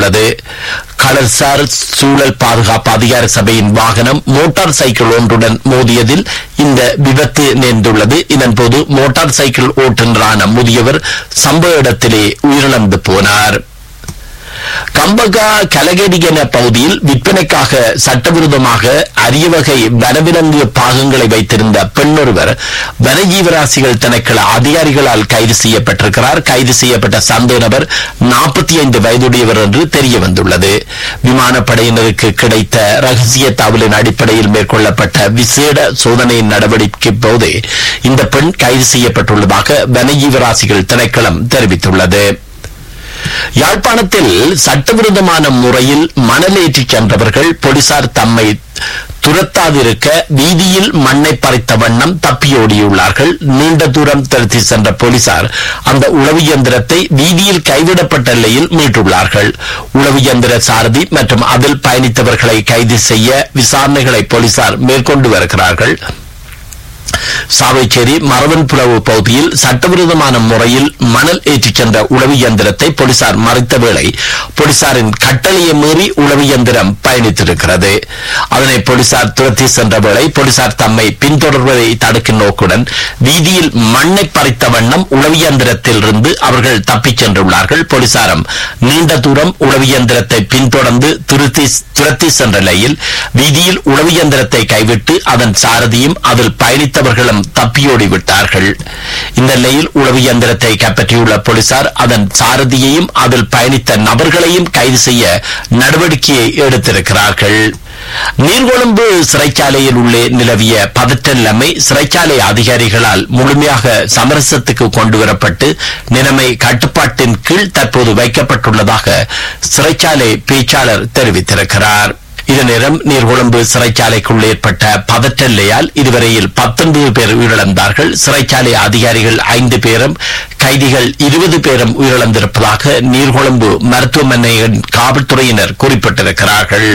தெரிவித்துள்ளது கடல்சார் சூழல் பாதுகாப்பு அதிகார சபையின் வாகனம் மோட்டார் சைக்கிள் ஒன்றுடன் மோதியதில் இந்த விபத்து நேர்ந்துள்ளது இதன்போது மோட்டார் சைக்கிள் ஓட்டுநரான முதியவர் சம்பவ இடத்திலே உயிரிழந்து போனார் கம்பகா கலகடிகன பகுதியில் விற்பனைக்காக சட்டவிரோதமாக அரிய வகை வனவிலங்கு பாகங்களை வைத்திருந்த பெண்ணொருவர் வனஜீவராசிகள் திணைக்கள அதிகாரிகளால் கைது செய்யப்பட்டிருக்கிறார் கைது செய்யப்பட்ட சந்தேக நபர் நாற்பத்தி ஐந்து வயதுடையவர் என்று தெரிய வந்துள்ளது விமானப்படையினருக்கு கிடைத்த ரகசிய தகவலின் அடிப்படையில் மேற்கொள்ளப்பட்ட விசேட சோதனையின் நடவடிக்கை போது இந்த பெண் கைது செய்யப்பட்டுள்ளதாக வனஜீவராசிகள் திணைக்களம் தெரிவித்துள்ளது யாழ்ப்பாணத்தில் சட்டவிரோதமான முறையில் மணல் ஏற்றிச் சென்றவர்கள் போலீசார் தம்மை துரத்தாதிருக்க வீதியில் மண்ணை பறித்த வண்ணம் தப்பியோடியுள்ளார்கள் நீண்ட தூரம் திருத்தி சென்ற போலீசார் அந்த உளவு இயந்திரத்தை வீதியில் கைவிடப்பட்ட நிலையில் மீட்டுள்ளார்கள் உளவு இயந்திர சாரதி மற்றும் அதில் பயணித்தவர்களை கைது செய்ய விசாரணைகளை போலீசார் மேற்கொண்டு வருகிறார்கள் சாவைச்சேரி மரவன் புலவு பகுதியில் சட்டவிரோதமான முறையில் மணல் ஏற்றிச் சென்ற உளவு இயந்திரத்தை போலீசார் மறைத்த வேளை போலீசாரின் கட்டளையை மீறி உளவு இயந்திரம் பயணித்திருக்கிறது அதனை போலீசார் துரத்தி சென்ற வேளை போலீசார் தம்மை பின்தொடர்வதை தடுக்கும் நோக்குடன் வீதியில் மண்ணை பறித்த வண்ணம் உளவு இயந்திரத்தில் இருந்து அவர்கள் தப்பிச் சென்றுள்ளார்கள் போலீசாரும் நீண்ட தூரம் உளவு இயந்திரத்தை பின்தொடர்ந்து திருத்தி துரத்தி சென்ற நிலையில் வீதியில் உளவு இயந்திரத்தை கைவிட்டு அதன் சாரதியும் அதில் பயணித்தவர்களும் தப்பியோடி விட்டார்கள் இந்த நிலையில் உளவு இயந்திரத்தை கைப்பற்றியுள்ள போலீசார் அதன் சாரதியையும் அதில் பயணித்த நபர்களையும் கைது செய்ய நடவடிக்கையை எடுத்திருக்கிறார்கள் நீர்கொழும்பு சிறைச்சாலையில் உள்ளே நிலவிய பதற்ற நிலைமை சிறைச்சாலை அதிகாரிகளால் முழுமையாக சமரசத்துக்கு கொண்டுவரப்பட்டு நிலைமை கட்டுப்பாட்டின் கீழ் தற்போது வைக்கப்பட்டுள்ளதாக சிறைச்சாலை பேச்சாளர் தெரிவித்திருக்கிறார் இதே நேரம் நீர்கொழும்பு சிறைச்சாலைக்குள் ஏற்பட்ட பதற்ற நிலையால் இதுவரையில் பத்தொன்பது பேர் உயிரிழந்தார்கள் சிறைச்சாலை அதிகாரிகள் ஐந்து பேரும் கைதிகள் இருபது பேரும் உயிரிழந்திருப்பதாக நீர்கொழும்பு மருத்துவமனையின் காவல்துறையினர் குறிப்பிட்டிருக்கிறார்கள்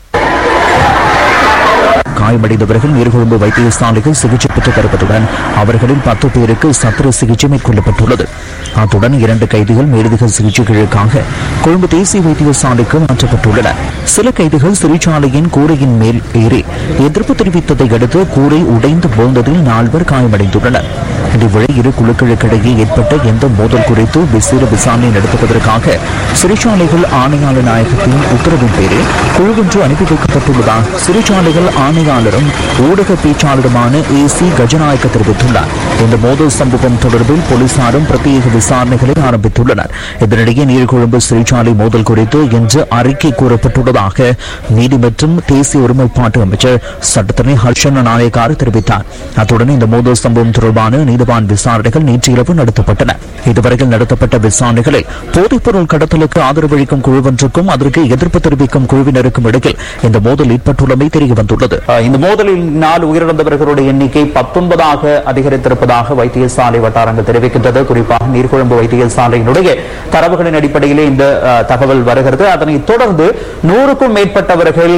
காயமடைந்தவர்கள் நீர்கொழும்பு வைத்தியசாலையில் சிகிச்சை பெற்று வருவதுடன் அவர்களில் பத்து பேருக்கு சத்திர சிகிச்சை மேற்கொள்ளப்பட்டுள்ளது அத்துடன் இரண்டு கைதிகள் மேலதிக சிகிச்சைகளுக்காக கொழும்பு தேசிய வைத்தியசாலைக்கு மாற்றப்பட்டுள்ளனர் சில கைதிகள் சிறைச்சாலையின் கூரையின் மேல் ஏறி எதிர்ப்பு தெரிவித்ததை அடுத்து கூரை உடைந்து விழுந்ததில் நால்வர் காயமடைந்துள்ளனர் இதுவரை இரு குழுக்களுக்கிடையே ஏற்பட்ட எந்த மோதல் குறித்து விசேட விசாரணை நடத்துவதற்காக சிறைச்சாலைகள் ஆணையாளர் நாயகத்தின் உத்தரவின் பேரில் குழு ஒன்று அனுப்பி வைக்கப்பட்டுள்ளதாக சிறைச்சாலைகள் ஆணையாளரும் ஊடக பேச்சாளருமான ஏ சி கஜநாயக்க தெரிவித்துள்ளார் இந்த மோதல் சம்பவம் தொடர்பில் போலீசாரும் பிரத்யேக விசாரணைகளை ஆரம்பித்துள்ளனர் இதனிடையே நீர்கொழும்பு சிறைச்சாலை மோதல் குறித்து இன்று அறிக்கை கூறப்பட்டுள்ளதாக நீதி மற்றும் தேசிய ஒருமைப்பாட்டு அமைச்சர் சட்டத்தரணி ஹர்ஷன நாயக்கார் தெரிவித்தார் அத்துடன் இந்த மோதல் சம்பவம் தொடர்பான நீதிவான் விசாரணைகள் நேற்று இரவு நடத்தப்பட்டன இதுவரையில் நடத்தப்பட்ட விசாரணைகளில் போதைப்பொருள் கடத்தலுக்கு ஆதரவளிக்கும் குழுவொன்றுக்கும் அதற்கு எதிர்ப்பு தெரிவிக்கும் குழுவினருக்கும் இடையில் இந்த மோதல் ஏற்பட்டுள்ளமை தெரிய வந்துள்ளது இந்த மோதலினால் உயிரிழந்தவர்களுடைய எண்ணிக்கை பத்தொன்பதாக அதிகரித்திருப்பதாக வைத்தியசாலை வட்டாரங்கள் தெரிவிக்கின்றது குறிப்பாக நீர்கொழும்பு வைத்தியசாலையினுடைய தரவுகளின் அடிப்படையிலே இந்த அஹ், தகவல் வருகிறது அதனைத் தொடர்ந்து நூறுக்கும் மேற்பட்டவர்கள்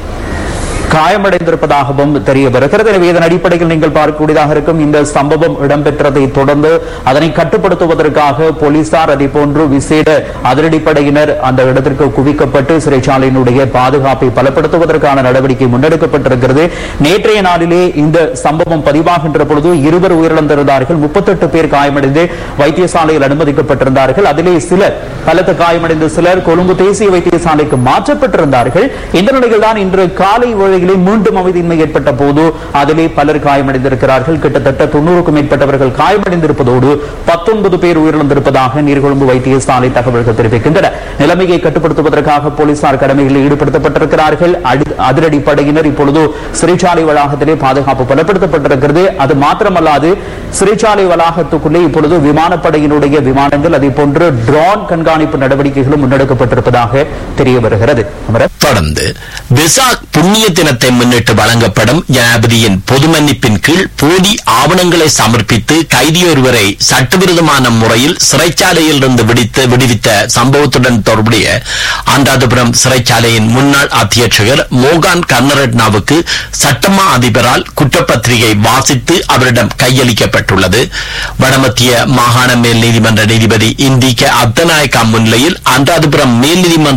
காயமடைந்திருப்பதாகவும் தெரிய வருகிறது எனவே இதன் அடிப்படையில் நீங்கள் பார்க்கக்கூடியதாக இருக்கும் இந்த சம்பவம் இடம்பெற்றதை தொடர்ந்து அதனை கட்டுப்படுத்துவதற்காக போலீசார் அதே போன்று விசேட அதிரடிப்படையினர் அந்த இடத்திற்கு குவிக்கப்பட்டு சிறைச்சாலையினுடைய பாதுகாப்பை பலப்படுத்துவதற்கான நடவடிக்கை முன்னெடுக்கப்பட்டிருக்கிறது நேற்றைய நாளிலே இந்த சம்பவம் பதிவாகின்ற பொழுது இருவர் உயிரிழந்திருந்தார்கள் முப்பத்தெட்டு பேர் காயமடைந்து வைத்தியசாலையில் அனுமதிக்கப்பட்டிருந்தார்கள் அதிலே சிலர் பலத்த காயமடைந்த சிலர் கொழும்பு தேசிய வைத்தியசாலைக்கு மாற்றப்பட்டிருந்தார்கள் இந்த நிலையில் தான் இன்று காலை வேளையிலே மீண்டும் அமைதியின்மை ஏற்பட்ட போது அதிலே பலர் காயமடைந்திருக்கிறார்கள் கிட்டத்தட்ட தொண்ணூறுக்கும் மேற்பட்டவர்கள் காயமடைந்திருப்பதோடு பத்தொன்பது பேர் உயிரிழந்திருப்பதாக நீர்கொழும்பு வைத்தியசாலை தகவல்கள் தெரிவிக்கின்றன நிலைமையை கட்டுப்படுத்துவதற்காக போலீசார் கடமைகளில் ஈடுபடுத்தப்பட்டிருக்கிறார்கள் அடி- அதிரடிப்படையினர் இப்பொழுது சிறைச்சாலை வளாகத்திலே பாதுகாப்பு பலப்படுத்தப்பட்டிருக்கிறது அது மாத்திரமல்லாது சிறைச்சாலை வளாகத்துக்குள்ளே இப்பொழுது விமானப்படையினுடைய விமானங்கள் அதே போன்று ட்ரோன் கண்காணிப்பு நடவடிக்கைகளும் முன்னெடுக்கப்பட்டிருப்பதாக தெரிய வருகிறது அமரன். தொடர்ந்து வெசாக் புண்ணிய தினத்தை முன்னிட்டு வழங்கப்படும் ஜனாதிபதியின் பொது மன்னிப்பின் கீழ் போலி ஆவணங்களை சமர்ப்பித்து கைதியொருவரை சட்டவிரோதமான முறையில் சிறைச்சாலையில் இருந்து விடுத்து விடுவித்த சம்பவத்துடன் தொடர்புடைய அந்தாதிபுரம் சிறைச்சாலையின் முன்னாள் அத்தியட்சகர் மோகான் கர்ணரட்னாவுக்கு சட்டமா அதிபரால் குற்றப்பத்திரிகை வாசித்து அவரிடம் கையளிக்கப்பட்டுள்ளது வடமத்திய மாகாண மேல் நீதிமன்ற நீதிபதி இந்திக்க அத்தநாயக்கா முன்னிலையில் அந்தாதிபுரம் மேல் நீதிமன்ற